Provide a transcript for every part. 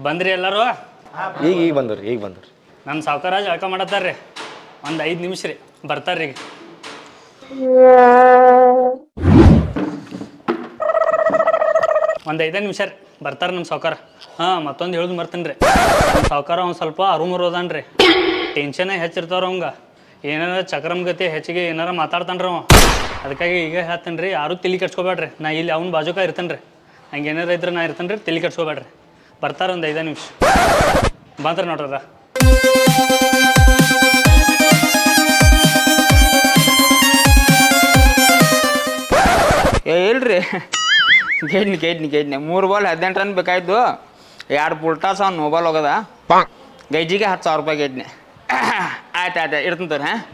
ಬಂದ್ರಿ ಎಲ್ಲರೂ ಈಗ ಈಗ ಬಂದ್ರಿ ಈಗ ಬಂದ್ರಿ ನಮ್ಮ ಸಾವುಕಾರ ಜಳಕ ಮಾಡತ್ತಾರ್ರಿ ಒಂದು ಐದು ನಿಮಿಷ ರೀ ಬರ್ತಾರ್ರಿ ಈಗ ಒಂದು ಐದೇ ನಿಮಿಷ ರೀ ಬರ್ತಾರೆ ನಮ್ಮ ಸಾವುಕಾರ ಹಾಂ ಮತ್ತೊಂದು ಹೇಳುದು ಮರ್ತೇನೆ ರೀ ನಮ್ಮ ಸಾವುಕಾರ ಒಂದು ಸ್ವಲ್ಪ ಅರುಮರು ಅದಾನ ರೀ ಟೆನ್ಷನೇ ಹೆಚ್ಚಿರ್ತಾವ್ರ ಅವಂಗ ಏನಾರ ಚಕ್ರಮ್ ಗತಿ ಹೆಚ್ಚಿಗೆ ಏನಾರ ಮಾತಾಡ್ತಾನ್ರಿ ಅವ ಅದಕ್ಕಾಗಿ ಈಗ ಹೇಳ್ತೇನೆ ರೀ ಯಾರೂ ತಲೆ ಕೆಡ್ಸ್ಕೊಬೇಡ್ರಿ ನಾ ಇಲ್ಲಿ ಅವ್ನ ಬಾಜುಕ ಇರ್ತೇನೆ ರೀ ಹಂಗೆ ಏನಾರ ಇದ್ರೆ ನಾ ಇರ್ತೇನೆ ರೀ ತಲೆ ಕೆಡ್ಸ್ಕೊಬೇಡ್ರಿ ಬರ್ತಾರೆ ಒಂದು ಐದೇ ನಿಮಿಷ ಬಂತ್ರಿ ನೋಡ್ರದ ಏ ಇಲ್ರಿ ಕೇಳ್ನಿ ಕೇಳ್ನಿ ಕೇಳ್ನಿ ಮೂರು ಬಾಲ್ ಹದಿನೆಂಟು ರನ್ ಬೇಕಾಯ್ತು ಎರಡು ಪುಲ್ಟಾಸ್ ಅವ್ನು ಮೊಬೈಲ್ ಹೋಗದ ಗೈಜಿಗೆ ಹತ್ತು ಸಾವಿರ ರೂಪಾಯಿ ಕೇಳ್ನಿ ಆಯ್ತು ಆಯ್ತು ಇಡ್ತೀನಿ ತೋರಿ ಹಾಂ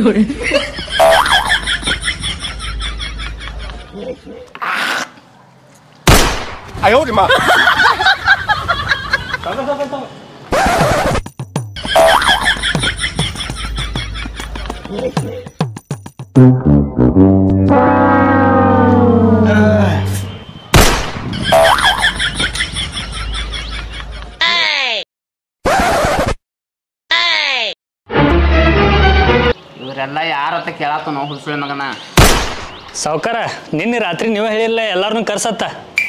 ಇವರೆಲ್ಲ ಯಾರತ್ತ ಕೇಳತ್ತ ನಾವು ಹುಸುಳೆ ಮಗನ ಸಾವುಕಾರ ನಿನ್ನೆ ರಾತ್ರಿ ನೀವೇ ಹೇಳಿಲ್ಲ ಎಲ್ಲಾರನ್ನೂ ಕರ್ಸತ್ತ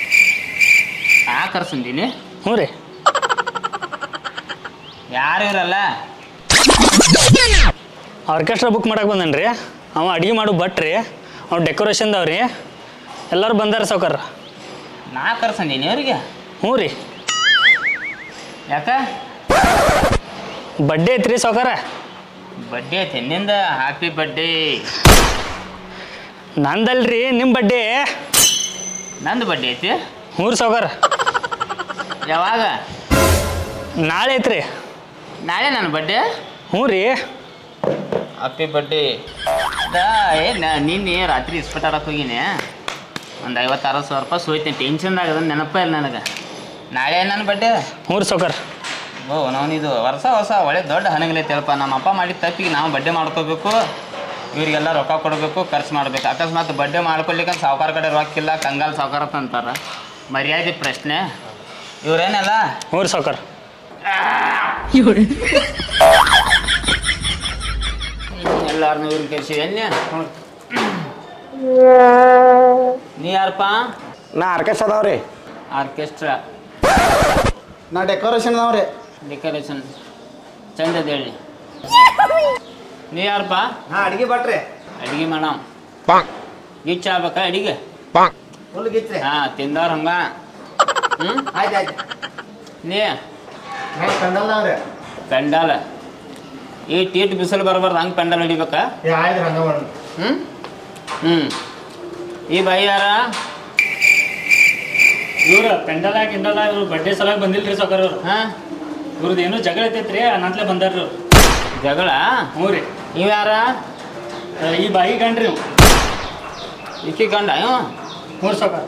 ಆ ಕರ್ಸಂದೀನಿ ಹ್ಞೂ ರೀ ಯಾರು ಇರಲ್ಲ ಆರ್ಕೆಸ್ಟ್ರಾ ಬುಕ್ ಮಾಡಕ್ಕೆ ಬಂದನ್ರಿ ಅವ ಅಡುಗೆ ಮಾಡು ಭಟ್ರಿ ಅವ್ನು ಡೆಕೋರೇಷನ್ದವ್ರಿ ಎಲ್ಲರೂ ಬಂದಾರ ಸಾವುಕಾರ ನಾ ಕರ್ಸಂದೀನಿ ಅವ್ರಿಗೆ ಹ್ಞೂ ರೀ ಯಾಕ ಬಡ್ಡೆ ಐತ್ರಿ ಸಾವುಕಾರ ಬಡ್ಡೆ ಐತೆ ನಿಂದ ಹ್ಯಾಪಿ ಬಡ್ಡೇ ನಂದಲ್ರಿ ನಿಮ್ಮ ಬಡ್ಡೆ ನಂದು ಬಡ್ಡೆ ಐತಿ ಹ್ಞೂ ರೀ ಸಾವುಕಾರ ಯಾವಾಗ ನಾಳೆ ಐತ್ರಿ ನಾಳೆ ನನ್ನ ಬಡ್ಡೆ ಹ್ಞೂ ರೀ ಹ್ಯಾಪಿ ಬಡ್ಡೇ ಅದ ಏ ನ- ನಿನ್ನೆ ರಾತ್ರಿ ಇಸ್ಪಟ್ ಆಡಕ್ಕೆ ಹೋಗಿನಿ ಒಂದು ಐವತ್ತು ಅರವತ್ತು ಸಾವಿರ ರೂಪಾಯಿ ಸೋಯ್ತೀನಿ ಟೆನ್ಷನ್ದಾಗ ಅದನ್ನ ನೆನಪ ಇಲ್ಲ ನನಗೆ ನಾಳೆ ನನ್ನ ಬಡ್ಡೆ ಹ್ಞೂ ರೀ ಸಾವುಕಾರ ಓ ನಾವನಿದು ವರ್ಷ ಹೊಸ ಒಳ್ಳೆ ದೊಡ್ಡ ಹಣಗಲೈತೇಳಪ್ಪ ನಮ್ಮ ಅಪ್ಪ ಮಾಡಿದ ತಪ್ಪಿಗೆ ನಾವು ಬಡ್ಡೆ ಮಾಡ್ಕೋಬೇಕು ಇವರಿಗೆಲ್ಲ ರೊಕ್ಕ ಕೊಡಬೇಕು ಖರ್ಚು ಮಾಡ್ಬೇಕು ಅಕಸ್ಮಾತ್ ಬಡ್ಡೆ ಮಾಡ್ಕೊಳ್ಲಿಕ್ಕೆ ಸಾವುಕಾರ ಕಡೆ ರೊಕ್ಕ ಇಲ್ಲ ಕಂಗಾಲ್ ಸಾವುಕಾರ ಅಂತ ಅಂತಾರೆ ಮರ್ಯಾದೆ ಪ್ರಶ್ನೆ ಇವ್ರೇನಲ್ಲ ಹ್ಞೂ ರೀ ಸಾವುಕಾರ ಎಲ್ಲಾರನ್ನೂ ಇವ್ರನ್ನ ಕರ್ಸಿ ಎಲ್ಲಿ ನೀ ಯಾರಪ್ಪ ನಾ ಆರ್ಕೆಸ್ಟ್ ಅದಾವ್ರಿ ಆರ್ಕೆಸ್ಟ್ರಾ ನಾ ಡೆಕೋರೇಷನ್ ಅದಾವ್ರಿ ಡೆಕೋರೇಷನ್ ಚಂದದ ಹೇಳಿ ನೀ ಯಾರಪ್ಪ ನಾ ಅಡಿಗೆ ಭಟ್ರಿ ಅಡಿಗೆ ಮಾಡಮ್ ಗಿಚ್ಚ ಆಗ್ಬೇಕಾ ಅಡಿಗೆ ಫುಲ್ ಗಿಚ್ರಿ ಹಾ ತಿಂದವ್ರ ಹಂಗ ಹ್ಞೂ ಆಯ್ತು ಆಯ್ತು ನೀ ಕಂಡಲ್ದಾವ್ರಿ ಪೆಂಡಾಲ ಈ ಟೀಟ್ ಬಿಸಿಲು ಬರಬಾರ್ದು ಹಂಗೆ ಪೆಂಡಾಲ್ ಹಿಡಿಬೇಕಾ ಆಯ್ತು ಹಂಗ ಮಾಡೋಣ ಹ್ಞೂ ಹ್ಞೂ ಈ ಬಾಯಿ ಯಾರ ಇವ್ರು ಪೆಂಡಲ ಗಿಂಡಲ ಇವ್ರು ಬಡ್ಡೆ ಸಲಾಗಿ ಬಂದಿಲ್ರಿ ಸಾವುಕಾರ ಅವ್ರು ಹಾಂ ಇವ್ರದ್ದು ಏನೋ ಜಗಳ ಐತೈತ್ರಿ ಅನ್ನತ್ಲೆ ಬಂದಾರ್ರಿ ಅವ್ರು ಜಗಳ ಹ್ಞೂ ರೀ ಇವ್ ಯಾರ ಆ, ಈ ಬಾಯಿ ಗಂಡ್ರಿ ಇವ್ ಇಕ್ಕಿ ಗಂಡ ಇವ ಹ್ಞೂ ಸಾವುಕಾರ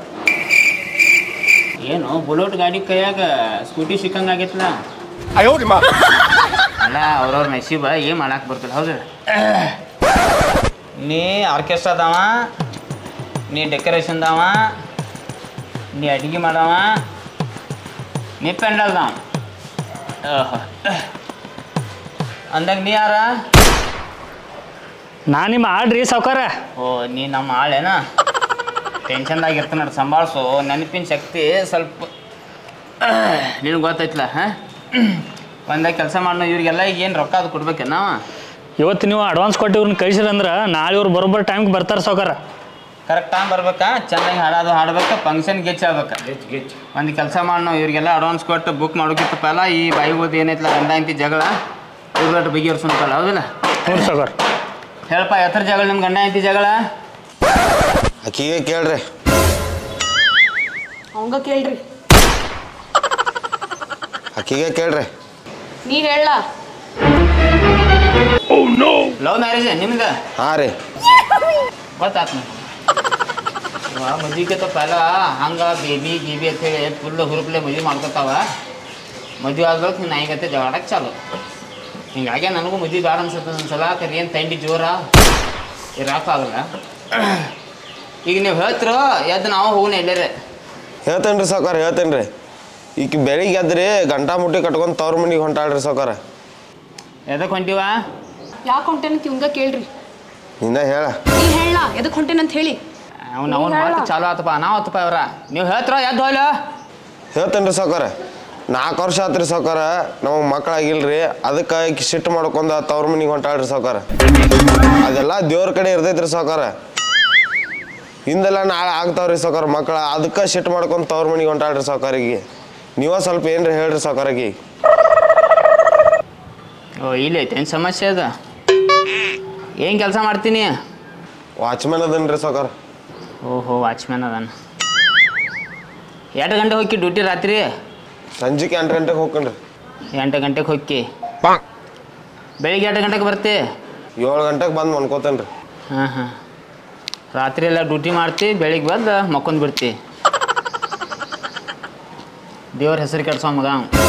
ಏನು ಬುಲೆಟ್ ಗಾಡಿ ಕೈಯಾಗ ಸ್ಕೂಟಿ ಸಿಕ್ಕಂಗೆ ಆಗೈತಲ್ಲ ಅಲ್ಲ ಅವ್ರವ್ರ ನಸೀಬ ಏನು ಮಾಡಕ್ಕೆ ಬರ್ತಲ್ಲ ಹೌದು ನೀ ಆರ್ಕೆಸ್ಟ್ರಾದವ ನೀ ಡೆಕೋರೇಷನ್ದವ ನೀ ಅಡಿಗೆ ಮಾಡವ ನೀ ಪೆಂಡಲ್ದವ ಓಹೋ ಅಂದಾಗ ನೀ ಯಾರ ನಾ ನಿಮ್ಮ ಆಡ್ರಿ ಸಾವುಕಾರ ಓ ನೀ ನಮ್ಮ ಆಳೇನ ಟೆನ್ಷನ್ದಾಗ ಇರ್ತಾನೆ ನೋಡಿ ಸಂಭಾಳಿಸು ನೆನಪಿನ ಶಕ್ತಿ ಸ್ವಲ್ಪ ನಿನಗೆ ಗೊತ್ತೈತ್ಲ ಹಾಂ ಒಂದಾಗ ಕೆಲಸ ಮಾಡೋ ಇವ್ರಿಗೆಲ್ಲ ಈಗ ಏನು ರೊಕ್ಕ ಅದು ಕೊಡ್ಬೇಕೆ ನಾವು ಇವತ್ತು ನೀವು ಅಡ್ವಾನ್ಸ್ ಕೊಟ್ಟು ಇವ್ರನ್ನ ಕಳಿಸಿರಂದ್ರೆ ನಾಳೆ ಇವ್ರು ಬರೋಬ್ಬರ ಟೈಮ್ಗೆ ಬರ್ತಾರೆ ಸಾವುಕಾರ ಕರೆಕ್ಟ್ ಟೈಮ್ ಬರ್ಬೇಕಾ ಚೆನ್ನಾಗಿ ಹಾಡೋದು ಹಾಡ್ಬೇಕು ಫಂಕ್ಷನ್ ಗೆಚ್ ಆಗ್ಬೇಕು ಒಂದು ಕೆಲಸ ಮಾಡೋ ಇವ್ರಿಗೆಲ್ಲ ಅಡ್ವಾನ್ಸ್ ಕೊಟ್ಟು ಬುಕ್ ಮಾಡೋಕ್ಕಿತ್ತಪ್ಪ ಅಲ್ಲ ಈ ಬಾಯಿ ಓದಿ ಏನೈತಲ್ಲ ಗಂಡ ಅಂತಿ ಜಗಳ ಇವ್ರಟ್ಟು ಬಗೆಹರಿಸೋಣಪ್ಪಲ್ಲ ಹೌದಿಲ್ಲ ಹ್ಞೂ ಸಾವುಕಾರ ಹೇಳಪ್ಪ ಎತ್ತರ ಜಗಳ ನಿಮ್ಮ ಗಂಡ ಅಂತಿ ಜಗಳ ಆಕಿಗೆ ಕೇಳ್ರಿ ಅವಂಗ ಕೇಳ್ರಿ ಆಕಿಗೆ ಕೇಳ್ರಿ ನೀ ಹೇಳ ಲವ್ ಮ್ಯಾರೇಜ್ ನಿಮ್ದು ಹಾಂ ರೀ ಗೊತ್ತಾತ್ ಮದ್ವಿಗೆ ಪೆಲ ಹಂಗ ಬೇಬಿ ಗೀಬಿ ಅಂತ ಹೇಳಿ ಫುಲ್ ಹುರುಪ್ಲೆ ಮದ್ವೆ ಮಾಡ್ಕೊತಾವ ಮದ್ವೆ ಆದ್ಬೇಕು ನಾಯಿಗತ್ತೆ ಜಗಾಡಕ್ಕೆ ಚಾಲು ಹಿಂಗಾಗಿ ನನಗೂ ಮದ್ವೆ ಬೇಡ ಅನ್ಸುತ್ತೆ ಒಂದ್ಸಲ ಕರಿ ಏನು ತಂಡಿ ಜೋರ ಇರಾಕಾಗಲ್ಲ ಈಗ ನೀವು ಹೇಳ್ತಿರೋ ಎದ್ದು ನಾವು ಹೋಗೋಣ ಎಲ್ಲರೇ ಹೇಳ್ತೇನೆ ರೀ ಸಾವ್ಕಾರ ಹೇಳ್ತೇನೆ ರೀ ಈಗ ಬೆಳಿಗ್ಗೆ ಎದ್ರಿ ಗಂಟಾ ಮುಟ್ಟಿ ಕಟ್ಕೊಂಡ್ ತವ್ರ ಮನಿಗೆ ಹೊಂಟಾಳ್ರಿ ಸಾವ್ಕಾರ ಎದಕ್ಕೆ ಹೊಂಟಿವ ಯಾಕೆ ಹೊಂಟೇನಂತ ಇವಂಗ ಕೇಳ್ರಿ ನಿನ್ನ ಹೇಳ ನೀ ಹೇಳ ಎದಕ್ಕೆ ಹೊಂಟೇನಂತ ಹೇಳಿ ಅವ್ನು ಅವ್ನು ಮತ್ತೆ ಚಾಲು ಆತಪ್ಪ ನಾವು ಆತಪ್ಪ ಅವ್ರ ನೀವು ಹೇಳ್ತಿರೋ ಎದ್ದು ಹೋಗ್ಲ ಹೇಳ್ತೇನ್ರಿ ಸಾವ್ಕಾರ ನಾಲ್ಕು ವರ್ಷ ಆತ್ರಿ ಸಾವ್ಕಾರ ನಮಗೆ ಮಕ್ಕಳಾಗಿಲ್ರಿ ಅದಕ್ಕೆ ಈಕಿ ಸಿಟ್ಟು ಮಾಡ್ಕೊಂಡ ತವ್ರ ಮನಿಗೆ ಹೊಂಟಾಳ್ರಿ ಸಾವ್ಕಾರ ಅದೆಲ್ಲ ದೇವ್ರ ಕಡೆ ಇರ್ತೈತ್ರಿ ಸಾವ್ಕಾರ ಹಿಂದೆಲ್ಲ ನಾಳೆ ಆಗ್ತಾವ್ರಿ ಸಾವ್ಕಾರ ಮಕ್ಕಳ ಅದಕ್ಕೆ ಸಿಟ್ಟು ಮಾಡ್ಕೊಂಡ್ ತವ್ರ ಮನಿಗೆ ಹೊಂಟಾಳ್ರಿ ಸಾವ್ಕಾರಿಗೆ ನೀವ ಸ್ವಲ್ಪ ಏನ್ರಿ ಹೇಳ್ರಿ ಸಾವ್ಕಾರಿಗೆ ಓ ಇಲ್ಲಿ ಐತೆ ಏನು ಸಮಸ್ಯೆ ಅದ ಏನು ಕೆಲಸ ಮಾಡ್ತೀನಿ ವಾಚ್ಮ್ಯಾನ್ ಅದನ್ರಿ ಸಾವ್ಕಾರ ಓಹೋ ವಾಚ್ಮ್ಯಾನ್ ಅದಾನ ಎರಡು ಗಂಟೆ ಹೋಗಿ ಡ್ಯೂಟಿ ರಾತ್ರಿ ಸಂಜೆಗೆ ಎಂಟು ಗಂಟೆಗೆ ಹೋಗ್ಕಣ್ರಿ ಎಂಟು ಗಂಟೆಗೆ ಹೋಗಿ ಬೆಳಿಗ್ಗೆ ಎಂಟು ಗಂಟೆಗೆ ಬರ್ತಿ ಏಳು ಗಂಟೆಗೆ ಬಂದು ಮನ್ಕೋತೇನ್ರಿ ಹಾಂ ಹಾಂ ರಾತ್ರಿ ಎಲ್ಲ ಡ್ಯೂಟಿ ಮಾಡ್ತಿ ಬೆಳಿಗ್ಗೆ ಬಂದು ಮಕ್ಕೊಂದು ಬಿಡ್ತಿ ದೇವ್ರ ಹೆಸರು ಕೆಡ್ಸೋ ಮಗ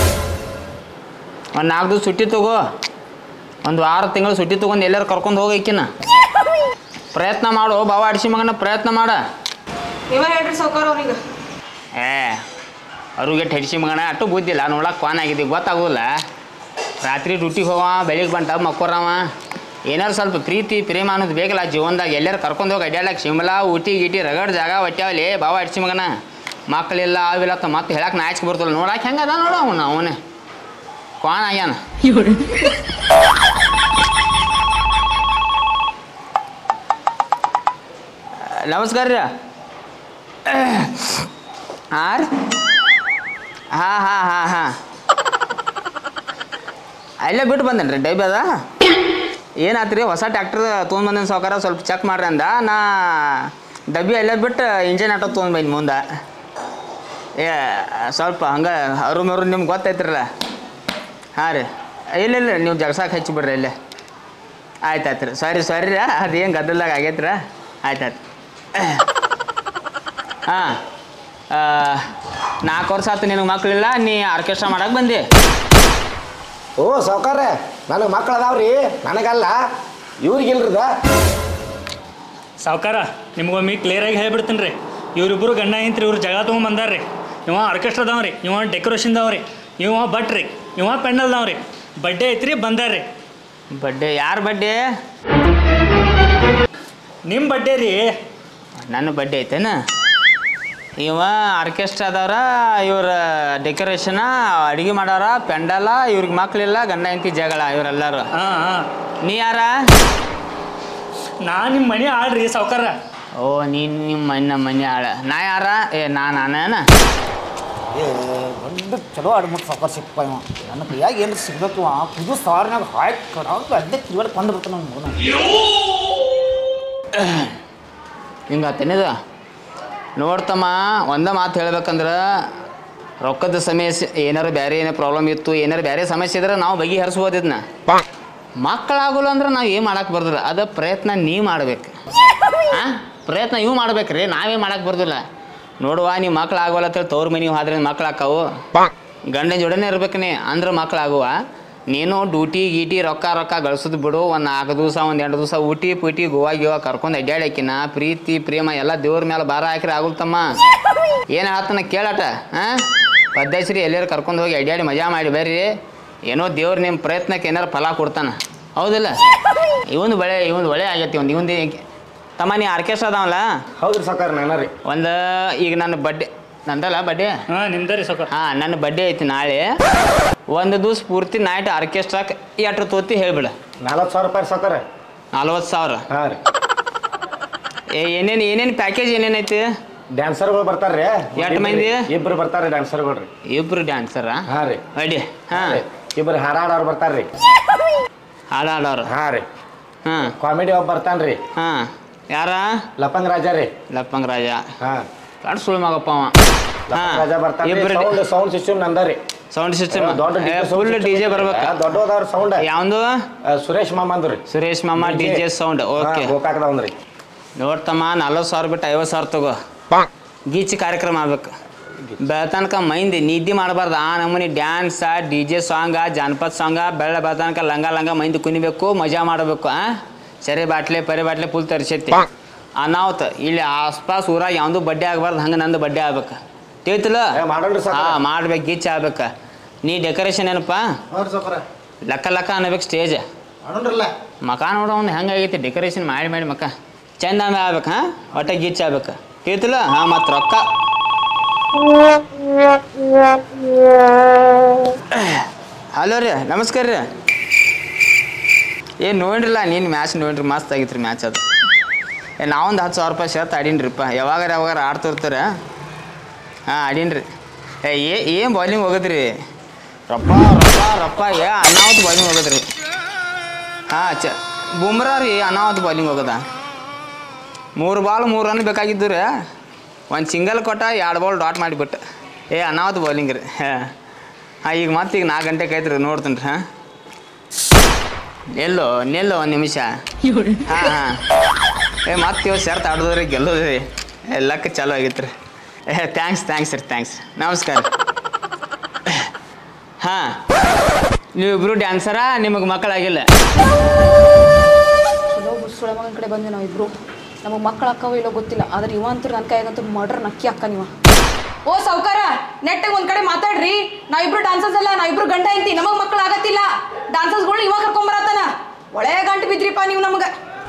ಒಂದು ನಾಲ್ಕು ದಿವಸ ಸುಟ್ಟಿ ತಗೋ ಒಂದು ಆರು ತಿಂಗಳು ಸುಟ್ಟಿ ತಗೊಂಡು ಎಲ್ಲರೂ ಕರ್ಕೊಂಡು ಹೋಗೈಕಿನ ಪ್ರಯತ್ನ ಮಾಡು ಬಾವ ಅಡಿಸಿ ಮಗನ ಪ್ರಯತ್ನ ಮಾಡ ನೀವ ಹೇಳ್ರಿ ಸಾವ್ಕಾರ ಅವ್ರಿಗೆ ಏ ಅವ್ರಿಗೆ ಹೆಡ್ಸಿ ಮಗನ ಅಟ್ಟು ಬುದ್ಧಿಲ್ಲ ನೋಡಕ್ಕೆ ಕ್ವಾನ್ ಆಗಿದ್ದೀವಿ ಗೊತ್ತಾಗೋದಿಲ್ಲ ರಾತ್ರಿ ಡ್ಯೂಟಿಗೆ ಹೋವ ಬೆಳಿಗ್ಗೆ ಬಂಟ ಮಕ್ಕೋರವ ಏನಾರು ಸ್ವಲ್ಪ ಪ್ರೀತಿ ಪ್ರೇಮ ಅನ್ನೋದು ಬೇಕಲ್ಲ ಜೀವನದಾಗ ಎಲ್ಲರೂ ಕರ್ಕೊಂಡು ಹೋಗಿ ಅಡ್ಯಾಡಕ್ಕೆ ಶಿಮ್ಲಾ ಊಟಿ ಗೀಟಿ ರಗಡ್ ಜಾಗ ಒಟ್ಟಾವಲಿ ಬಾವ ಅಡ್ಸಿ ಮಗನ ಮಕ್ಕಳಿಲ್ಲ ಅವಿಲ್ಲ ಅಂತ ಮತ್ತೆ ಹೇಳಕ್ಕೆ ನಾಚಿಕೆ ಬರ್ತಲ್ಲ ನೋಡಕ್ಕೆ ಹೆಂಗೆ ಅದ ನೋಡು ಅವನು ಅವನೇ ಕ್ವಾನ್ ಆಗ್ಯಾನ ನಮಸ್ಕಾರ ರೀ ಆರ್ ಹಾಂ ಹಾಂ ಹಾಂ ಹಾಂ ಅಲ್ಲೇ ಬಿಟ್ಟು ಬಂದೇನ್ರಿ ಡೈಬಿ ಅದ ಏನಾಯ್ತು ರೀ ಹೊಸ ಟ್ಯಾಕ್ಟ್ರ್ ತೊಗೊಂಡು ಬಂದೇನು ಸಾವ್ಕಾರ ಸ್ವಲ್ಪ ಚೆಕ್ ಮಾಡ್ರಿ ಅಂದ ನಾ ಡಬ್ಬಿ ಅಲ್ಲೇ ಬಿಟ್ಟು ಇಂಜನ್ ಆಟೋ ತೊಗೊಂಡು ಬಂದು ಮುಂದೆ ಏ ಸ್ವಲ್ಪ ಹಂಗೆ ಅರು ಮರು ನಿಮ್ಗೆ ಗೊತ್ತೈತ್ರಲ್ಲ ಹಾಂ ರೀ ಇಲ್ಲ ಇಲ್ಲ ನೀವು ಜಗ್ಸಾಕ್ ಹಚ್ಚಿ ಬಿಡ್ರಿ ಇಲ್ಲೇ ಆಯ್ತು ಆಯ್ತು ರೀ ಸಾರಿ ಸಾರಿ ರೀ ಅದೇನು ಗದ್ದಲ್ದಾಗ ಆಗೈತ್ರ ಆಯ್ತು ಆಯ್ತು ಹಾಂ ನಾಲ್ಕು ವರ್ಷ ಆತು ನಿನಗೆ ಮಕ್ಕಳಿಲ್ಲ ನೀ ಆರ್ಕೆಸ್ಟ್ರಾ ಮಾಡಕ್ಕೆ ಬಂದಿ ಓ ಸಾವ್ಕಾರ್ರೆ ನನಗೆ ಮಕ್ಳು ಅದಾವ್ರಿ ನನಗಲ್ಲ ಇವ್ರಿಗಿಲ್ರದ ಸಾವ್ಕಾರ ನಿಮ್ಗೊಮ್ಮೆ ಕ್ಲಿಯರಾಗಿ ಹೇಳ್ಬಿಡ್ತೀನಿ ರೀ ಇವ್ರಿಬ್ರು ಗಂಡ ಇಂತ್ರಿ ಇವ್ರು ಜಗ ತೊಗೊಂಬಂದಾರ್ರಿ ಇವ ಆರ್ಕೆಸ್ಟ್ರಾದವ್ರಿ ಇವ ಡೆಕೋರೇಷನ್ದವ್ರಿ ಇವ ಭಟ್ರಿ ಇವ ಪೆಂಡಲ್ದವ್ರಿ ಬಡ್ಡೆ ಐತ್ರಿ ಬಂದಾರ್ರಿ ಬಡ್ಡೆ ಯಾರ ಬಡ್ಡೆ ನಿಮ್ಮ ಬಡ್ಡೆ ರೀ ನನ್ನ ಬಡ್ಡೆ ಐತೇನ ಇವ ಆರ್ಕೆಸ್ಟ್ರಾದವ್ರ ಇವ್ರ ಡೆಕೋರೇಷನ ಅಡುಗೆ ಮಾಡೋರ ಪೆಂಡಲ ಇವ್ರಿಗೆ ಮಕ್ಳಿಲ್ಲ ಗಂಡ ಹೆಂಡತಿ ಜಗಳ ಇವರೆಲ್ಲರೂ ಹಾಂ ಹಾಂ ನೀ ಯಾರ ನಾ ನಿಮ್ಮ ಮನೆ ಆಳ್ರಿ ಸಾವ್ಕಾರ ಓ ನೀನು ನಿಮ್ಮ ಮನೆ ಮನೆ ಆಳ ನಾ ಯಾರ ಏ ನಾ ನಾನೇನ ಏ ದೊಡ್ಡ ಚಲೋ ಆಡ್ಬಿಟ್ಟು ಸಾವ್ಕಾರ ಸಿಕ್ಕ ಇವ ನನ್ನ ಕೈಯಾಗ ಏನು ಸಿಗ್ಬೇಕು ಆ ಕುದು ಸಾರಿನಾಗ ಹಾಕಿ ಕಡಾಗ ಅಡ್ಡೆ ಕಿವಿಯಾಗ ಕೊಂಡು ಬರ್ತಾನೆ ನಮ್ಮ ಮಗನ ಹಿಂಗೆ ಆತೇನಿದು ನೋಡ್ತಮ್ಮ ಒಂದ ಮಾತು ಹೇಳ್ಬೇಕಂದ್ರೆ ರೊಕ್ಕದ ಸಮಸ್ಯೆ ಏನಾರು ಬೇರೆ ಏನೋ ಪ್ರಾಬ್ಲಮ್ ಇತ್ತು ಏನಾರು ಬೇರೆ ಸಮಸ್ಯೆ ಇದ್ರೆ ನಾವು ಬಗೆಹರಿಸ್ಬೋದು ಇದನ್ನ ಮಕ್ಕಳಾಗಲ್ಲ ಅಂದ್ರೆ ನಾವು ಏನು ಮಾಡಕ್ಕೆ ಬರ್ದಿಲ್ಲ ಅದು ಪ್ರಯತ್ನ ನೀ ಮಾಡ್ಬೇಕು ಹಾಂ ಪ್ರಯತ್ನ ಇವು ಮಾಡ್ಬೇಕ್ರಿ ನಾವೇ ಮಾಡಕ್ಕೆ ಬರ್ದಿಲ್ಲ ನೋಡುವ ನೀವು ಮಕ್ಳು ಆಗೋಲ್ಲ ಅಂತೇಳಿ ತವ್ರ ಮನೆ ಹೋದ್ರೆ ಮಕ್ಳು ಆಕಾವು ಗಂಡನ ಜೋಡನೆ ಇರ್ಬೇಕು ನೀ ಅಂದ್ರೆ ಮಕ್ಳಾಗುವ ನೀನು ಡ್ಯೂಟಿ ಗೀಟಿ ರೊಕ್ಕ ರೊಕ್ಕ ಗಳಿಸೋದು ಬಿಡು ಒಂದು ನಾಲ್ಕು ದಿವಸ ಒಂದು ಎಂಟು ದಿವಸ ಊಟಿ ಪೂಟಿ ಗೋವಾ ಗಿವಾ ಕರ್ಕೊಂಡು ಅಡ್ಡಾಡಕಿನ ಪ್ರೀತಿ ಪ್ರೇಮ ಎಲ್ಲ ದೇವ್ರ ಮೇಲೆ ಭಾರ ಹಾಕಿರಿ ಆಗುಲ್ತಮ್ಮ ಏನು ಹೇಳ್ತಾನ ಕೇಳಟ ಹಾಂ ಪದ್ಧಶ್ರೀ ಎಲ್ಲರೂ ಕರ್ಕೊಂಡು ಹೋಗಿ ಅಡ್ಡಾಡಿ ಮಜಾ ಮಾಡಿ ಬರ್ರಿ ಏನೋ ದೇವ್ರು ನಿಮ್ಮ ಪ್ರಯತ್ನಕ್ಕೆ ಏನಾರು ಫಲ ಕೊಡ್ತಾನ ಹೌದಿಲ್ಲ ಇವೊಂದು ಬೆಳೆ ಇವೊಂದು ಒಳ್ಳೆ ಆಗೈತಿ ಒಂದು ಇವೊಂದು ತಮ್ಮ ನೀ ಆರ್ಕೆಸ್ಟ್ರಾ ಅದಾವಲ್ಲ ಹೌದ್ರಿ ಸಾವ್ಕಾರ ನಾನ ರೀ ಒಂದು ಈಗ ನನ್ನ ಬಡ್ಡೆ ನಂದಲ್ಲ ಬಡ್ಡೆ ಹಾಂ ನಿಮ್ದ ರೀ ಸಾವ್ಕಾರ ಹಾಂ ನನ್ನ ಬಡ್ಡೆ ಐತಿ ನಾಳೆ ಒಂದು ದಿವ್ಸ ಪೂರ್ತಿ ನೈಟ್ ಆರ್ಕೆಸ್ಟ್ರಾಕ್ಕೆ ಎಷ್ಟು ತೋತಿ ಹೇಳ್ಬಿಡ ನಲ್ವತ್ತು ಸಾವಿರ ರೂಪಾಯಿ ಸಾವ್ಕಾರ ನಲ್ವತ್ತು ಸಾವಿರ ಹಾಂ ರೀ ಏ ಏನೇನು ಏನೇನು ಪ್ಯಾಕೇಜ್ ಏನೇನೈತಿ ಡ್ಯಾನ್ಸರ್ಗಳು ಬರ್ತಾರ್ರಿ ಎಷ್ಟ್ ಮಂದಿ? ಇಬ್ರು ಬರ್ತಾರ್ರಿ ಡ್ಯಾನ್ಸರ್ಗಳು ರೀ ಇಬ್ರು ಡ್ಯಾನ್ಸರಾ ಹಾಂ ರೀ ಅಡಿ ಹಾಂ ಇಬ್ರು ಹಾರಾಡೋರು ಬರ್ತಾರ್ರಿ ಹಾಡು ಹಾಡೋರು ಹಾಂ ರೀ ಹಾಂ ಕಾಮಿಡಿ ಒಬ್ಬ ಬರ್ತಾನ್ರಿ ಹಾಂ ಯಾರ ಲಪಂಗ್ ರಾಜ ರೀ ಲಪ್ಪಂಗ್ ರಾಜ ಹಾಂ ಕಡ್ ಸುಳ್ಳು ಮಗಪ್ಪ ಅವ ಲಪಂಗ್ ರಾಜ ಬರ್ತಾನ್ರಿ ಇಬ್ರು ಸೌಂಡ್ ಸೌಂಡ್ ಸಿಸ್ಟಮ್ ನಂದರಿ ಸೌಂಡ್ ಸಿಸ್ಟಮ್ ದೊಡ್ಡ ಫುಲ್ ಡಿ ಜೆ ಬರ್ಬೇಕು ದೊಡ್ಡದವ್ರ ಸೌಂಡ್ ಯಾವ್ದು ಸುರೇಶ್ ಮಾಮಂದ್ರಿ ಸುರೇಶ್ ಮಾಮ ಡಿ ಜೆ ಸೌಂಡ್ ಓಕೆ ಗೋಕಾಕದವಂದ್ರಿ ನೋಡ್ತಮ್ಮ ನಲ್ವತ್ತು ಸಾವಿರ ಬಿಟ್ಟು ಐವತ್ತು ಸಾವಿರ ತಗೋ ಗೀಚಿ ಕಾರ್ಯಕ್ರಮ ಆಗ್ಬೇಕು ಬೆಳತನಕ ಮೈಂದಿ ನಿದ್ದೆ ಮಾಡಬಾರ್ದು ಆ ನಮೂನಿ ಡ್ಯಾನ್ಸ ಡಿ ಜೆ ಸಾಂಗ ಜಾನಪದ ಸಾಂಗ ಬೆಳ್ಳ ಬೆಳತನಕ ಲಂಗ ಲಂಗ ಮೈಂದಿ ಕುಣಿಬೇಕು ಮಜಾ ಮಾಡಬೇಕು ಆ ಸರಿ ಬಾಟ್ಲೆ ಪರಿ ಬಾಟ್ಲೆ ಫುಲ್ ತರಿಸೈತಿ ಅನಾವತ್ ಇಲ್ಲಿ ಆಸ್ಪಾಸ್ ಊರಾಗ ಯಾವ್ದು ಬಡ್ಡೆ ಆಗಬಾರ್ದು ಹಂಗೆ ನಂದು ಬಡ್ಡೆ ಆಗ್ಬೇಕು ತಿಳಿತಲ್ಲ ಏ, ಮಾಡೋಣ್ರಿ ಸಾವ್ಕಾರ. ಹಾಂ ಮಾಡ್ಬೇಕು ಗೀಚ್ ಆಗ್ಬೇಕು ನೀ ಡೆಕೋರೇಷನ್ ಏನಪ್ಪ ನೋಡ್ರಿ ಸಾವ್ಕಾರ ಲಕ್ಕ ಲಕ್ಕ ಅನ್ನಬೇಕು ಸ್ಟೇಜ್ ಮಾಡೋಣ್ರಲ್ಲ ಮಕ ನೋಡೋ ಒಂದು ಹೆಂಗಾಗೈತಿ ಡೆಕೋರೇಷನ್ ಮಾಡಿ ಮಾಡಿ ಮಕ ಚಂದ ಅಂದ ಆಗ್ಬೇಕು ಹಾಂ ಒಟ್ಟ ಗೀಚ್ ಆಗ್ಬೇಕು ತಿಳಿತಲ್ಲ ಹಾಂ ಮತ್ತು ರೊಕ್ಕ ಹಲೋ ರೀ ನಮಸ್ಕಾರ ರೀ ಏನು ನೋಡ್ರಿಲ್ಲ ನೀನು ಮ್ಯಾಚ್ ನೋಡ್ರಿ ಮಸ್ತ್ ಆಗಿತ್ತು ರೀ ಮ್ಯಾಚ್ ಅದು ಏ ನಾವೊಂದು ಹತ್ತು ಸಾವಿರ ರೂಪಾಯಿ ಶರ್ತ್ ಆಡೀನ್ರಿಪ್ಪ ಯಾವಾಗಾರ ಯಾವಾಗಾರ ಆಡ್ತಿರ್ತಾರೆ ಹಾಂ ಆಡೀನ್ರಿ ಏ ಏನು ಬೌಲಿಂಗ್ ಹೋಗದ್ರಿ ರಪ್ಪ ರಪ್ಪ ರಪ್ಪ ಏ ಅನಾವತ್ ಬೌಲಿಂಗ್ ಹೋಗದ್ರಿ ಹಾಂ ಚ ಬುಮ್ರಾ ರೀ ಅನಾವತ್ ಬೌಲಿಂಗ್ ಹೋಗದ ಮೂರು ಬಾಲ್ ಮೂರು ರನ್ ಬೇಕಾಗಿದ್ದು ರೀ ಒಂದು ಸಿಂಗಲ್ ಕೊಟ್ಟ ಎರಡು ಬಾಲ್ ಡಾಟ್ ಮಾಡಿಬಿಟ್ಟು ಏ ಅನಾವತ್ ಬೌಲಿಂಗ್ ರೀ ಹಾಂ ಹಾಂ ಈಗ ಮತ್ತೆ ಈಗ ನಾಲ್ಕು ಗಂಟೆಗೆ ಐತ್ರಿ ನೋಡ್ತೀನಿ ರೀ ಹಾಂ ಎಲ್ಲೋ ನೆಲ್ಲೋ ಒಂದು ನಿಮಿಷ ಹಾಂ ಹಾಂ ಏ ಮತ್ತೆ ಇವ್ ಶರ್ತ್ ಆಡೋದ್ರಿ ಗೆಲ್ಲೋದ್ರಿ ಎಲ್ಲಕ್ಕೆ ಚಾಲು ಆಗಿತ್ತು ರೀ ಏ ಥ್ಯಾಂಕ್ಸ್ ಥ್ಯಾಂಕ್ಸ್ ರೀ ಥ್ಯಾಂಕ್ಸ್ ನಮಸ್ಕಾರ ಹಾಂ ನೀವಿಬ್ರು ಡ್ಯಾನ್ಸರಾ ನಿಮಗೆ ಮಕ್ಕಳಾಗಿಲ್ಲ ಚಲೋ ಸುಳ ಮಗನ ಕಡೆ ಬಂದೆ ನಾವು ಇಬ್ರು ನಮಗೆ ಮಕ್ಕಳು ಅಕ್ಕವೋ ಇಲ್ಲೋ ಗೊತ್ತಿಲ್ಲ ಆದ್ರೆ ಇವ ಅಂತೂ ನನ್ನ ಕೈಗಂತೂ ಮರ್ಡರ್ ನಕ್ಕಿ ಅಕ್ಕ ನೀವ ಓ ಸಾವ್ಕಾರ ನೆಟ್ಟಾಗ ಒಂದ್ ಕಡೆ ಮಾತಾಡ್ರಿ ನಾವಿಬ್ರು ಡಾನ್ಸರ್ಸ್ ಅಲ್ಲ ನಾವಿಬ್ರು ಗಂಡ ಐತಿ ನಮಗ್ ಮಕ್ಕಳು ಆಗತ್ತಿಲ್ಲ ಡಾನ್ಸರ್ಸ್ಗಳು ಇವಾಗ ಕರ್ಕೊಂಬರತ್ತಾನ ಒಳ್ಳೆ ಗಂಟು ಬಿದ್ರಿಪ್ಪ ನೀವು ನಮ್ಗೆ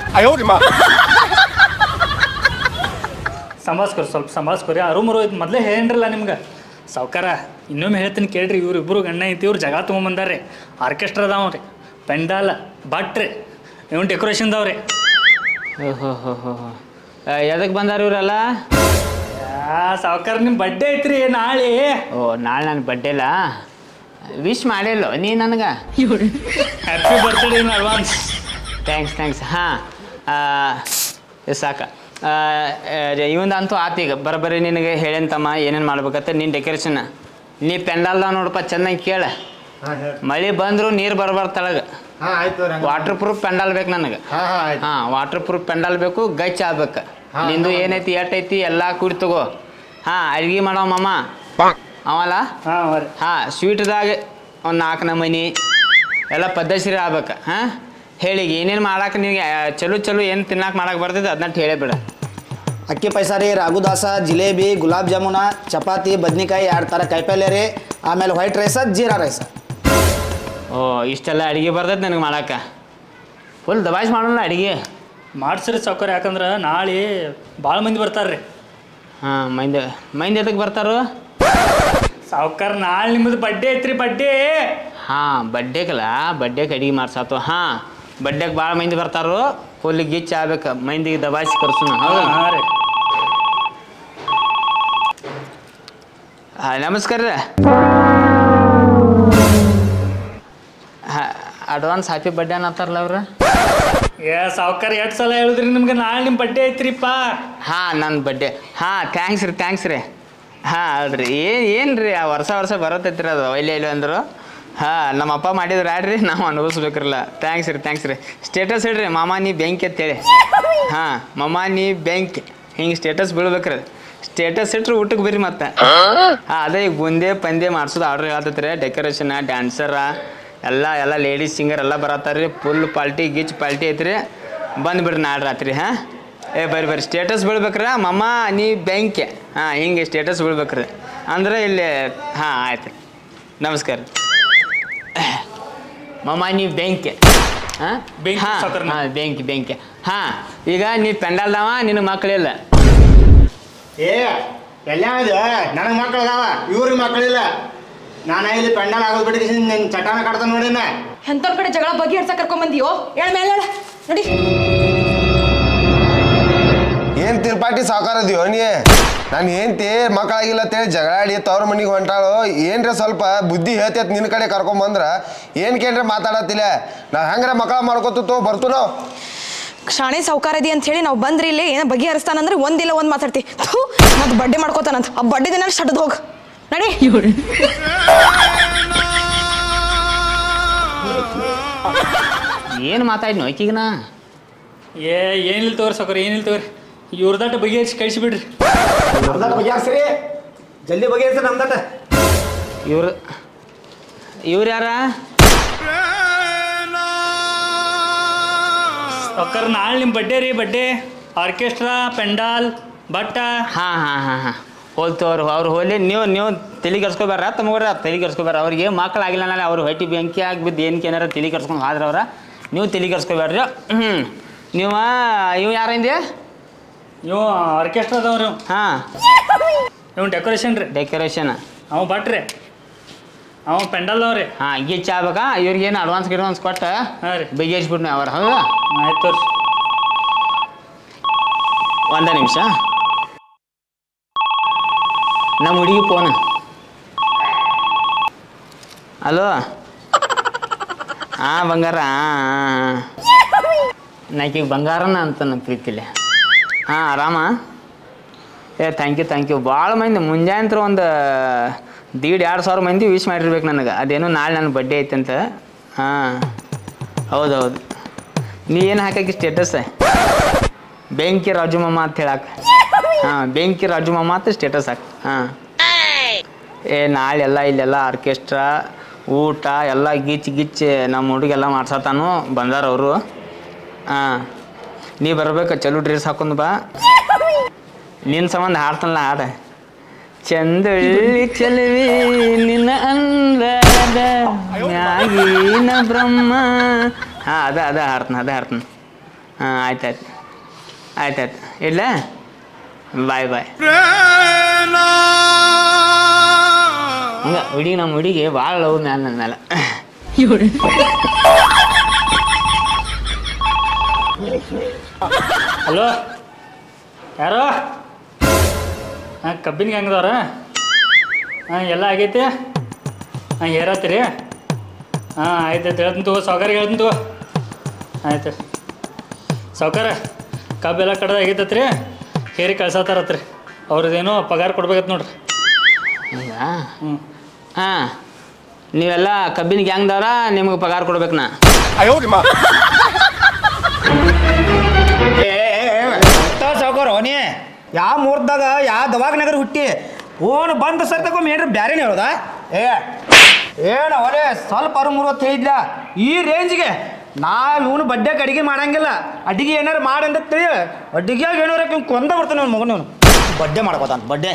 ಸಂಭಾಸ್ಕೊರಿ ಸ್ವಲ್ಪ ಸಂಭಾಸ್ಕೊರಿ ಅರುಮರು ಇದು ಮೊದಲೇ ಹೇಳೇನ್ರಲ್ಲ ನಿಮ್ಗೆ ಸಾವ್ಕಾರ ಇನ್ನೊಮ್ಮೆ ಹೇಳ್ತೀನಿ ಕೇಳ್ರಿ ಇವ್ರು ಇಬ್ಬರು ಗಂಡ ಐತಿ ಇವ್ರು ಜಗ ತೊಗೊಂಬಂದಾರ್ರಿ ಆರ್ಕೆಸ್ಟ್ರಾ ಅದಾವ ರೀ ಪೆಂಡಾಲ ಭಟ್ರಿ ಇವ್ನು ಡೆಕೋರೇಷನ್ದವ್ರಿ ಓಹೋ ಹೋ ಹೋ ಹೋ ಎದಕ್ಕೆ ಬಂದಾರ ಇವರೆಲ್ಲ ಯಾ ಸಾವ್ಕಾರ ನಿಮ್ಮ ಬಡ್ಡೆ ಐತ್ರಿ ನಾಳೆ ಓ ನಾಳೆ ನನ್ನ ಬಡ್ಡೆಲ್ಲ ವಿಶ್ ಮಾಡಿಲ್ಲ ನೀ ನನಗೆ happy birthday in advance thanks thanks ಹಾಂ ಸಾಕ ಇವಂದಂತೂ ಆತೀಗ ಬರೋಬ್ಬರಿ ನಿನಗೆ ಹೇಳೇನ್ ತಮ್ಮ ಏನೇನು ಮಾಡ್ಬೇಕತ್ತ ನೀನು ಡೆಕೋರೇಷನ್ ನೀ ಪೆಂಡಾಲ್ದ ನೋಡಪ್ಪ ಚೆನ್ನಾಗಿ ಕೇಳ ಹಾಂ ಹೇಳಿ ಮಳೆ ಬಂದರೂ ನೀರು ಬರಬಾರ್ದು ತಳಗೆ ಹಾಂ ಆಯ್ತು ರೀ ವಾಟರ್ ಪ್ರೂಫ್ ಪೆಂಡಾಲ್ ಬೇಕು ನನಗೆ ಹಾಂ ಹಾಂ ಆಯ್ತು ಹಾಂ ವಾಟರ್ ಪ್ರೂಫ್ ಪೆಂಡಾಲ್ ಬೇಕು ಗಚ್ ಆಗ್ಬೇಕು ಹಾ, ನಿಂದು ಹಾ. ಏನೈತಿ ಎಟ್ಟೈತಿ ಎಲ್ಲ ಕೂಡಿ ತಗೋ ಹಾಂ ಅಡ್ಗೆ ಮಾಡೋ ಮಮ್ಮ ಅವಲ್ಲ ಹಾಂ ಅವ್ರಿ ಹಾಂ ಸ್ವೀಟ್ದಾಗ ಒಂದು ನಾಲ್ಕು ನಮೂನಿ ಎಲ್ಲ ಪದ್ಧತಿ ಆಗ್ಬೇಕು ಹಾಂ ಹೇಳಿ ಏನೇನು ಮಾಡಕ್ಕೆ ನಿನಗೆ ಆ, ಚಲೋ ಚಲೋ ಏನು ತಿನ್ನಕ್ಕೆ ಮಾಡಕ್ಕೆ ಬರ್ತೈತೆ ಅದನ್ನ ಹೇಳೇ ಬಿಡ ಅಕ್ಕಿ ಪೈಸಾ ರೀ ರಾಗುದಾಸ ಜಿಲೇಬಿ ಗುಲಾಬ್ ಜಾಮೂನ ಚಪಾತಿ ಬದ್ನಿಕಾಯಿ ಎರಡು ಥರ ಕಾಯಿಪಲ್ಯ ರೀ ಆಮೇಲೆ ವೈಟ್ ರೈಸ ಜೀರಾ ರೈಸ ಓ ಇಷ್ಟೆಲ್ಲ ಅಡುಗೆ ಬರ್ತೈತೆ ನನಗೆ ಮಾಡಕ್ಕೆ ಫುಲ್ ದಬಾಯಿಸಿ ಮಾಡೋಣ ಅಡುಗೆ ಮಾಡ್ಸ್ರಿ ಸಾವ್ಕಾರ ಯಾಕಂದ್ರೆ ನಾಳೆ ಭಾಳ ಮಂದಿ ಬರ್ತಾರ್ರಿ ಹಾಂ ಮೈಂದ ಮೈಂದ ಎದಕ್ಕೆ ಬರ್ತಾರೋ ಸಾವ್ಕಾರ ನಾಳೆ ನಿಮ್ಮದು ಬಡ್ಡೆ ಐತ್ರಿ ಬಡ್ಡೆ ಹಾಂ ಬಡ್ಡೆಗಲ್ಲ ಬಡ್ಡೆಗೆ ಅಡಿಗೆ ಮಾಡ್ಸಾತು ಹಾಂ ಬಡ್ಡೆಗೆ ಭಾಳ ಮಂದಿ ಬರ್ತಾರೋ ಫುಲ್ ಗಿಚ್ ಆಗ್ಬೇಕು ಮಂದಿಗೆ ದಬಾಯಿಸಿ ಕರ್ಸೋಣ ಹೌದಾ ಹಾಂ ರೀ ಹಾಂ ನಮಸ್ಕಾರ ರೀ ಹಾಂ ಅಡ್ವಾನ್ಸ್ ಹ್ಯಾಪಿ ಬರ್ಡೇ ಅನ್ನತ್ತಾರಲ್ಲ ಅವ್ರು ಏ ಸಾವ್ಕಾರ ಎಷ್ಟು ಸಲ ಹೇಳಿದ್ರಿ ನಿಮ್ಗೆ ನಾಳೆ ನಿಮ್ಮ ಬಡ್ಡೆ ಐತ್ರಿಪ್ಪ ಹಾಂ ನನ್ನ ಬರ್ಡೇ ಹಾಂ ಥ್ಯಾಂಕ್ಸ್ ರೀ ಥ್ಯಾಂಕ್ಸ್ ರೀ ಹಾಂ ಅಲ್ರಿ ಏನು ಏನು ರೀ ಆ ವರ್ಷ ವರ್ಷ ಬರತ್ತೈತ್ರಿ ಅದು ಒಯ್ಲೆ ಇಲ್ಲ ಅಂದರು ಹಾಂ ನಮ್ಮ ಅಪ್ಪ ಮಾಡಿದ್ರೆ ಆಡ್ರಿ ನಾವು ಅನುಭವಿಸ್ಬೇಕ್ರಲ್ಲ ಥ್ಯಾಂಕ್ಸ್ ರೀ ಥ್ಯಾಂಕ್ಸ್ ರೀ ಸ್ಟೇಟಸ್ ಇಡ್ರಿ ಮಾಮ ನೀ ಬೆಂಕಿ ಅಂತೇಳಿ ಹಾಂ ಮಮ್ಮ ನೀ ಬೆಂಕಿ ಹಿಂಗೆ ಸ್ಟೇಟಸ್ ಬೀಳ್ಬೇಕ್ರಿ ಸ್ಟೇಟಸ್ ಇಟ್ರೆ ಊಟಕ್ಕೆ ಬರ್ರಿ ಮತ್ತೆ ಹಾಂ ಅದೇ ಈಗ ಬುಂದೆ ಪಂದೆ ಮಾಡ್ಸೋದು ಆರ್ಡ್ರ್ ಹೇಳ್ತೈತ್ರಿ ಡೆಕೋರೇಷನ ಡ್ಯಾನ್ಸರ ಎಲ್ಲ ಎಲ್ಲ ಲೇಡೀಸ್ ಸಿಂಗರ್ ಎಲ್ಲ ಬರತ್ತಾರ ರೀ ಫುಲ್ ಪಾಲ್ಟಿ ಗಿಚ್ ಪಾಲ್ಟಿ ಐತ್ರಿ ಬಂದ್ಬಿಡ್ರಿ ನಾಳೆ ರಾತ್ರಿ ಹಾಂ ಏ ಬರ್ರಿ ಬರ್ರಿ ಸ್ಟೇಟಸ್ ಬೀಳ್ಬೇಕ್ರ ಮಮ್ಮ ನೀ ಬೆಂಕಿ ಹಾಂ ಹಿಂಗೆ ಸ್ಟೇಟಸ್ ಬೀಳ್ಬೇಕ್ರಿ ಅಂದ್ರೆ ಇಲ್ಲಿ ಹಾಂ ಆಯ್ತು ನಮಸ್ಕಾರ ಮಮ್ಮ ನೀ ಬೆಂಕಿ ಹಾಂ ಬೆಂಕಿ ಹಾಂ ಸಾವ್ಕಾರ್ನ. ಹಾಂ ಬೆಂಕಿ ಬೆಂಕಿ ಹಾಂ ಈಗ ನೀ ಪೆಂಡಾಲ್ದವ ನಿನ್ನ ಮಕ್ಕಳಿಲ್ಲ ಏ ಎಲ್ಲ ಇದು ನನಗೆ ಮಕ್ಳು ಅದಾವ ಇವ್ರಿಗೆ ಮಕ್ಕಳಿಲ್ಲ ನಾನು ಇಲ್ಲಿ ಪೆಂಡಲ್ ಆಗೋದು ಬಿಟ್ಟು ನಿನ್ನ ಚಟಾನ ಕಡ್ತಾನೆ ನೋಡಿನ ಎಂಥವ್ರ ಕಡೆ ಜಗಳ ಬಗೆಹರ್ಸಕ್ ಕರ್ಕೊಂಡ್ ಬಂದಿಯೋ ಹೇಳ ಮೇಲೆ ಹೇಳ ನೋಡಿ ಏನ್ ತಿರ್ಪಾಟಿ ಸಾವುಕಾರ ಇದೀವೋ ನೀ ನಾನು ಹೆಂಡ್ತಿ ಮಕ್ಕಳಾಗಿಲ್ಲ ಅಂತೇಳಿ ಜಗಳಾಡಿ ತವ್ರ ಮನಿಗೆ ಹೊಂಟಾಳು ಏನ್ರ ಸ್ವಲ್ಪ ಬುದ್ಧಿ ಹೇಳ್ತೈತ್ ನಿನ್ನ ಕಡೆ ಕರ್ಕೊಂಬಂದ್ರ ಏನ್ ಕೇಳ್ರೆ ಮಾತಾಡತ್ತಿಲ್ಲ ನಾವು ಹೆಂಗ್ರ ಮಕ್ಕಳ ಮಾಡ್ಕೊತು ಬರ್ತು ನಾವು ಶಾಣೆ ಸೌಕಾರದಿ ಅಂತ ಹೇಳಿ ನಾವು ಬಂದ್ರಿ ಇಲ್ಲಿ ಏನೋ ಬಗೆಹರಿಸ್ತಾನಂದ್ರೆ ಒಂದಿಲ್ಲ ಒಂದು ಮಾತಾಡ್ತಿ ಥೂ ಮತ್ತೆ ಬಡ್ಡೆ ಮಾಡ್ಕೋತಾನಂತ ಆ ಬಡ್ಡೆ ದಿನ ಶಡ್ದು ಹೋಗ್ ನಡಿ ಏನು ಮಾತಾಡಿನ ಆಕಿಗೆ ನಾ ಏ ಏನಿಲ್ಲ ತಗೋರಿ ಸಾವ್ಕಾರ ಏನಿಲ್ಲ ತಗೋರಿ ಇವ್ರದಟ್ಟು ಬಗೆಹರಿಸಿ ಕಳಿಸಿಬಿಡ್ರಿ ನಮ್ದಟ ಬಗೆಹರಿಸ್ರಿ ಜಲ್ದಿ ಬಗೆಹರಿಸ್ರಿ ನಮ್ದಟ ಇವ್ರು ಇವ್ರು ಯಾರ ಸಾವ್ಕಾರ ನಾಳೆ ನಿಮ್ಮ ಬಡ್ಡೆ ರೀ ಬಡ್ಡೆ ಆರ್ಕೆಸ್ಟ್ರಾ ಪೆಂಡಾಲ್ ಭಟ್ಟ ಹಾಂ ಹಾಂ ಹಾಂ ಹಾಂ ಹೋಲ್ತವ್ರು ಅವ್ರು ಹೋಲಿ ನೀವು ನೀವು ತಲೆ ಕೆಡ್ಸ್ಕೊಬೇಡ್ರ ತಮಗ್ರ ತಲೆ ಕೆಡ್ಸ್ಕೊಬೇಡ್ರ ಅವ್ರಿಗೆ ಮಕ್ಳು ಆಗಿಲ್ಲ ನಾಳೆ ಅವ್ರು ಹೊಟ್ಟಿ ಬೆಂಕಿ ಆಗಿಬಿದ್ದು ಏನಕ್ಕೆ ಏನಾರ ತಲೆ ಕೆಡ್ಸ್ಕೊಂಡು ಹೋದ್ರ ಅವ್ರ ನೀವು ತಲೆ ಕೆಡ್ಸ್ಕೊಬೇಡ್ರಿ ಹ್ಞೂ ನೀವು ಇವು ಯಾರಿಂದೆ ಇವು ಆರ್ಕೆಸ್ಟ್ರಾದವ್ರು ಹಾಂ ಇವ್ ಡೆಕೋರೇಷನ್ ರೀ ಡೆಕೋರೇಷನ್ ಅವ ಭಟ್ರಿ ಅವ ಪೆಂಡಲ್ದವ್ರಿ ಹಾಂ ಗಿಚ್ಚ ಆಗ್ಬೇಕಾ ಇವ್ರಿಗೆ ಏನು ಅಡ್ವಾನ್ಸ್ ಗಿಡ್ವಾನ್ಸ್ ಕೊಟ್ಟು ಹಾಂ ರೀ ಬಗೆಹರಿಸ್ಬಿಟ್ನೆ ಅವ್ರು ಹೌದಾ ಆಯ್ತು ತೋರ್ಸಿ ಒಂದೇ ನಿಮಿಷ ನಮ್ಮ ಹುಡುಗಿ ಫೋನ್ ಹಲೋ ಹಾಂ ಬಂಗಾರ ಹಾಂ ನಾಕೀಗ ಬಂಗಾರನ ಅಂತ ನನ್ನ ಪ್ರೀತಿಲಿ ಹಾಂ ಆರಾಮ ಏ ಥ್ಯಾಂಕ್ ಯು ಥ್ಯಾಂಕ್ ಯು ಭಾಳ ಮಂದಿ ಮುಂಜಾನೆ ಒಂದು ದೀಡ್ ಎರಡು ಸಾವಿರ ಮಂದಿ ವಿಶ್ ಮಾಡಿರ್ಬೇಕು ನನಗೆ ಅದೇನೋ ನಾಳೆ ನನ್ನ ಬರ್ಡೇ ಐತಂತ ಹಾಂ ಹೌದೌದು ನೀ ಏನು ಹಾಕಿ ಸ್ಟೇಟಸ್ ಬೆಂಕಿ ರಾಜು ಮಾಮ ಅಂತ ಹೇಳಕ್ಕೆ ಹಾಂ ಬೆಂಕಿ ರಾಜು ಮಾಮ ಅಂತ ಸ್ಟೇಟಸ್ ಹಾಕಿ ಹಾಂ ಏ ನಾಳೆ ಎಲ್ಲ ಇಲ್ಲೆಲ್ಲ ಆರ್ಕೆಸ್ಟ್ರಾ ಊಟ ಎಲ್ಲ ಗಿಚ್ ಗಿಚ್ ನಮ್ಮ ಹುಡುಗೆಲ್ಲ ಮಾಡ್ಸತ್ತಾನು ಬಂದಾರ ಅವರು ಹಾಂ ನೀ ಬರ್ಬೇಕು ಚಲೋ ಡ್ರೆಸ್ ಹಾಕೊಂಡು ಬಾ ನಿನ್ನ ಸಂಬಂಧ ಹಾಡ್ತಾನಲ್ಲ ಹಾಡ ಚಂದಳ್ಳಿ ಚಲವಿ ನಿನ್ನ ಅಂದದ ಮ್ಯಾಗಿನ ಬ್ರಹ್ಮ ಹಾಂ ಅದ ಅದ ಹಾಡ್ತಾನೆ ಅದ ಹಾಡ್ತಾನೆ ಹಾಂ ಆಯ್ತಾಯ್ತು ಆಯ್ತಾಯ್ತು ಇಲ್ಲ ಬಾಯ್ ಬಾಯ್ ಹಂಗ ಹುಡುಗಿ ನಮ್ಮ ಹುಡುಗಿ ಭಾಳ ಲವ್ ಮ್ಯಾಲ ನನ್ನ ಮೇಲೆ ಹಲೋ ಯಾರು ಹಾಂ ಕಬ್ಬಿನ ಹೆಂಗದವ್ರ ಹಾಂ ಎಲ್ಲ ಆಗೈತಿ ಹಾಂ ಹೇರತ್ತೀರಿ ಹಾಂ ಆಯ್ತು ಆಯ್ತು ಹೇಳ್ತೀನಿ ತಗೋ ಸಾವ್ಕಾರಿಗೆ ಹೇಳ್ತೀನಿ ತಗೋ ಆಯ್ತು ಸಾವ್ಕಾರ ಕಬ್ಬೆಲ್ಲ ಕಡ್ದು ಆಗೈತತ್ರಿ ಹೇರಿ ಕಳ್ಸತ್ತಾರತ್ರಿ ಅವ್ರದ್ದೇನೋ ಪಗಾರ ಕೊಡ್ಬೇಕತ್ ನೋಡ್ರಿ ಹೌದಾ ಹ್ಞೂ ಹಾಂ ನೀವೆಲ್ಲ ಕಬ್ಬಿನ ಗ್ಯಾಂಗ್ದವ್ರ ನಿಮಗೆ ಪಗಾರ ಕೊಡ್ಬೇಕು ನಾ ಸಾವುಕಾರ ನೀ ಯಾವ ಮುಹೂರ್ತದಾಗ ಯಾವ ದವಾಖಾನ್ಯಾಗ ಹುಟ್ಟಿ ಓನ್ ಬಂದ ಸರ್ ತಗೊಂಡ್ ಏನ್ರ ಬ್ಯಾರೇನೆ ಹೇಳೋದ ಏ ಏನು ಅವರೇ ಸ್ವಲ್ಪ ಅರು ಮೂವತ್ತು ಹೇಳಿದ್ಲ ಈ ರೇಂಜ್ಗೆ ನಾವು ಇವನು ಬಡ್ಡೆಗೆ ಅಡಿಗೆ ಮಾಡಂಗಿಲ್ಲ ಅಡಿಗೆ ಏನಾರು ಮಾಡಂತ ತಿಳಿ ಅಡಿಗೆಯಾಗ ಏನಾರ ಕೊಂದ ಬರ್ತಾನೆ ಅವ್ನ ಮಗನ ಅವನು ಬಡ್ಡೆ ಮಾಡ್ಕೋತಾನ ಬಡ್ಡೆ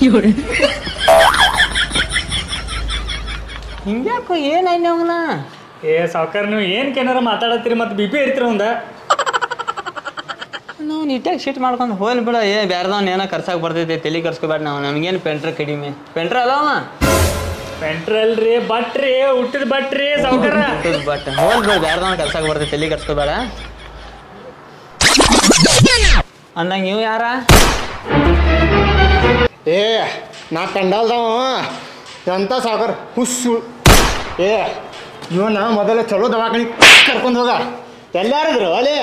ಹಿಂಗ್ಯಾಕೋ ಏನಾಯ್ತು ಅವನ ಏ ಸಾವ್ಕಾರ ನೀವು ಏನಕ್ಕೆ ಏನಾರ ಮಾತಾಡತ್ತೀರಿ ಮತ್ತು ಬಿ ಪಿ ಇರ್ತೀರಿ ಒಂದ ನಾವು ನೀಟಾಗಿ ಶೀಟ್ ಮಾಡ್ಕೊಂಡು ಹೋಗ್ಲಿ ಬಿಡ ಏ ಬ್ಯಾರ್ದವ್ನ ಏನೋ ಕರ್ಸಾಕ್ ಬರ್ತೈತೆ ತಲೆ ಕರ್ಸ್ಕೊಬೇಡ ನಾವು ನಮಗೇನು ಪೆಂಟ್ರ್ ಕಡಿಮೆ ಪೆಂಟ್ರ್ ಅದಾವ ಪೆಂಟ್ರಲ್ರಿ ಬಟ್ರಿ ಹುಟ್ಟಿದ ಬಟ್ರಿ ಸಾವ್ಕಾರ ಬಟ್ ಹೋಲ್ ಬಿಡ ಬ್ಯಾರ್ದವ್ನ ಕರ್ಸಾಕ್ ಬರ್ತೈತೆ ತಲೆ ಕರ್ಸ್ಕೊಬೇಡ ಅಂದಂಗೆ ನೀವು ಯಾರ ಏ ನಾ ಪೆಂಡಲ್ದವ ಎಂತ ಸಾಗರ್ ಹುಸ್ಸು ಏ ಇವನ ಮೊದಲ ಚಲೋ ದವಾಖಾನಿ ಕರ್ಕೊಂಡು ಹೋಗ ಎಲ್ಲಾರಿದ್ರು ಅಲ್ಲಿ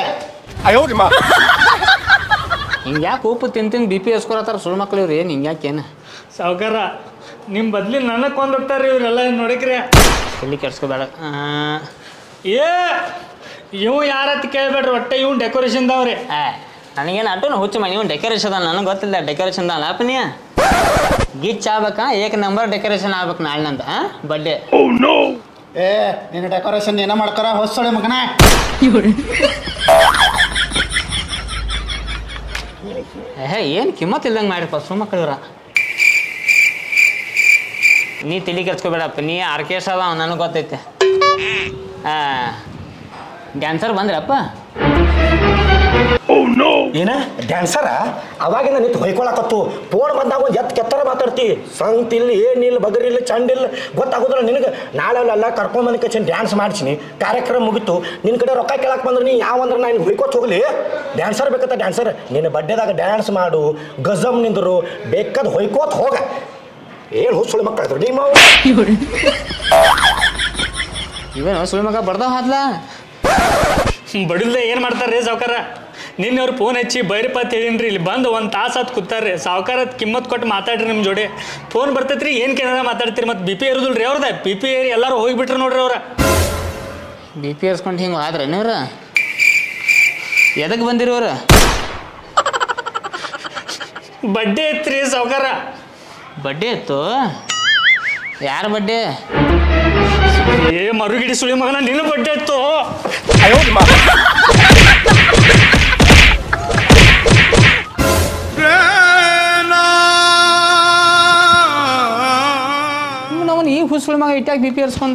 ಹಿಂಗ್ಯಾಕೆ ಉಪ್ಪು ತಿಂದು ತಿಂದು ಬಿ ಪಿ ಎಸ್ಕೊಳತ್ತಾರ ಸುಳ್ಳು ಮಕ್ಳು ಇವ್ರು ಏನು ಹಿಂಗ್ಯಾಕೇನು ಸಾವ್ಕಾರ ನಿಮ್ಮ ಬದ್ಲಿ ನನಗೆ ಕೊಂದು ಹೋಗ್ತಾರ್ರಿ ಇವರೆಲ್ಲ ನೋಡಿಕ್ರಿ ತಲೆ ಕೆಡ್ಸ್ಕೊಬೇಡ ಏ ಇವು ಯಾರತ್ ಕೇಳ್ಬೇಡ್ರಿ ಒಟ್ಟೆ ಇವ್ ಡೆಕೋರೇಷನ್ದವ್ರಿ ಏ ನನಗೇನು ಅಟೂನು ಹುಚ್ಚು ಮನೆ ನೀವು ಡೆಕೋರೇಷನ್ ಅದ ನನಗೆ ಗೊತ್ತಿಲ್ಲ ಡೆಕೋರೇಷನ್ ಅಲ್ಲ ಅಪ್ಪ ನೀ ಗಿಚ್ ಆಗ್ಬೇಕಾ ಏಕ ನಂಬರ್ ಡೆಕೋರೇಷನ್ ಆಗ್ಬೇಕು ನಾಳೆ ನಂದು ಹಾಂ ಬಡ್ಡೆ ಏ ನಿನ್ನ ಡೆಕೋರೇಷನ್ ಏನೋ ಮಾಡ್ತಾರ ಹೊಸಳೆ ಮಗನ ಏ ಏನು ಕಿಮ್ಮತ್ ಇಲ್ದಂಗೆ ಮಾಡಿರಪ್ಪ ಸುಮ್ಮ ಮಕ್ಕಳಿವ್ರ ನೀ ತಲೆ ಕೆಡ್ಸ್ಕೊಬೇಡಪ್ಪ ನೀ ಆರ್ಕೆಸ್ಟ್ರಾ ಅದಾವ ನನಗೆ ಗೊತ್ತೈತೆ ಹಾಂ ಡ್ಯಾನ್ಸರ್ ಬಂದ್ರಪ್ಪ ಏನ ಡ್ಯಾನ್ಸರ ಅವಾಗಿಂದ ನಿಂತು ಹೊಯ್ಕೊಳಕತ್ತು ಫೋನ್ ಬಂದಾಗ ಒಂದು ಎತ್ತು ಕೆತ್ತರ ಮಾತಾಡ್ತಿ ಸಂತಿಲ್ಲ ಏನಿಲ್ಲ ಬಗರಿಲ್ಲ ಚಂಡಿಲ್ಲ ಗೊತ್ತಾಗೋದಿಲ್ಲ ನಿನಗೆ ನಾಳೆ ಅಲ್ಲೆಲ್ಲ ಕರ್ಕೊಂಬಂದು ಕಚೇರಿ ಡ್ಯಾನ್ಸ್ ಮಾಡ್ಸಿನಿ ಕಾರ್ಯಕ್ರಮ ಮುಗಿತು ನಿನ್ನ ಕಡೆ ರೊಕ್ಕ ಕೇಳಕ್ಕೆ ಬಂದ್ರೆ ನೀ ಯಾವ ಅಂದ್ರೆ ನಾನು ಹೊಯ್ಕೊತ್ ಹೋಗ್ಲಿ ಡ್ಯಾನ್ಸರ್ ಬೇಕತ್ತ ಡ್ಯಾನ್ಸರ್ ನಿನ್ನ ಬಡ್ಡೆದಾಗ ಡ್ಯಾನ್ಸ್ ಮಾಡು ಗಜಮ್ ನಿಂದರು ಬೇಕಾದ ಹೊಯ್ಕೋತ್ ಹೋಗ ಏನು ಹುಸುಳು ಮಕ್ಕಳು ನಿಮ್ಮ ಇವೇನು ಸುಳ್ಳು ಮಗ ಬರ್ದಾವ ಹಾದ್ಲ ಬಡಿಲ್ದೆ ಏನು ಮಾಡ್ತಾರ್ರಿ ಸಾವ್ಕಾರ ನಿನ್ನೆ ಅವ್ರು ಫೋನ್ ಹಚ್ಚಿ ಬೈರಪ್ಪ ಅಂತ ಹೇಳಿನ್ರಿ ಇಲ್ಲಿ ಬಂದು ಒಂದು ತಾಸು ಹತ್ತು ಕೂತಾರ್ರಿ ಸಾವ್ಕಾರ ಕಿಮ್ಮತ್ ಕೊಟ್ಟು ಮಾತಾಡ್ರಿ ನಿಮ್ಮ ಜೋಡಿ ಫೋನ್ ಬರ್ತೈತ್ರಿ ಏನು ಕೇನಾರ ಮಾತಾಡ್ತೀರಿ ಮತ್ತು ಬಿ ಪಿ ಇರೋದಿಲ್ಲ ರೀ ಅವ್ರದ ಬಿ ಪಿ ಏರಿ ಎಲ್ಲರೂ ಹೋಗಿಬಿಟ್ರಿ ನೋಡ್ರಿ ಅವ್ರ ಬಿ ಪಿ ಏರ್ಸ್ಕೊಂಡು ಹಿಂಗೆ ಆದ್ರೆ ನೀವ್ರ ಎದಕ್ಕೆ ಬಂದಿರೋರು ಬಡ್ಡೆ ಐತ್ರಿ ಸಾವ್ಕಾರ ಬಡ್ಡೆ ಇತ್ತು ಯಾರ ಬಡ್ಡೆ ಏ ಮರುಗಿಡಿ ಸುಳಿ ಮಗನ ನಿನ್ನ ಬಡ್ಡೆ ಇತ್ತು ಹುಸುಳು ಮಗ ಇಟ್ಟಾಗ ಬಿ ಪಿ ಏರ್ಸ್ಕೊಂಡ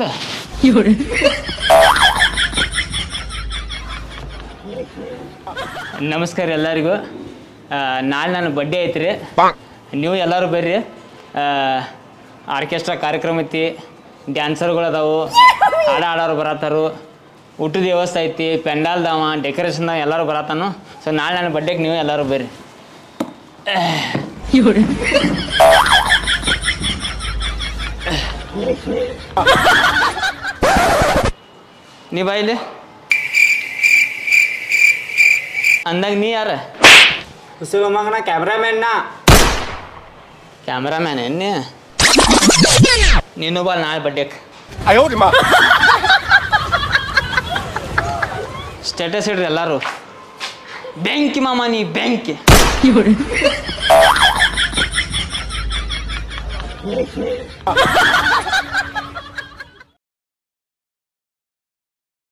ನಮಸ್ಕಾರ ಎಲ್ಲರಿಗೂ ಆ, ನಾಳೆ ನನ್ನ ಬಡ್ಡೆ ಐತ್ರಿ ನೀವು ಎಲ್ಲರೂ ಬರ್ರಿ ಆರ್ಕೆಸ್ಟ್ರಾ ಕಾರ್ಯಕ್ರಮ ಐತಿ ಡ್ಯಾನ್ಸರ್ಗಳು ಅದಾವು ಹಾಡ ಆಡೋರು ಬರತ್ತಾರು ಊಟದ ವ್ಯವಸ್ಥೆ ಐತಿ ಪೆಂಡಾಲ್ದವ ಡೆಕೋರೇಷನ್ದಾಗ ಎಲ್ಲರೂ ಬರತ್ತಾನು ಸೊ ನಾಳೆ ನನ್ನ ಬಡ್ಡೆಗೆ ನೀವು ಎಲ್ಲರೂ ಬರ್ರಿ ನೀ ಬಾ ಇಲ್ಲಿ ಅಂದಾಗ ನೀ ಯಾರ ಹುಸುಗ ಮಗನ ಕ್ಯಾಮ್ರಾಮನ್ ಕ್ಯಾಮ್ರಾಮ್ಯಾನ್ ಏನ್ ನೀ ನೀನು ಬಾ ನಾಳೆ ಬಡ್ಡೆಕ್ ಸ್ಟೇಟಸ್ ಇಡ್ರಿ ಎಲ್ಲಾರು ಬೆಂಕಿ ಮಾಮ ನೀ ಬೆಂಕಿ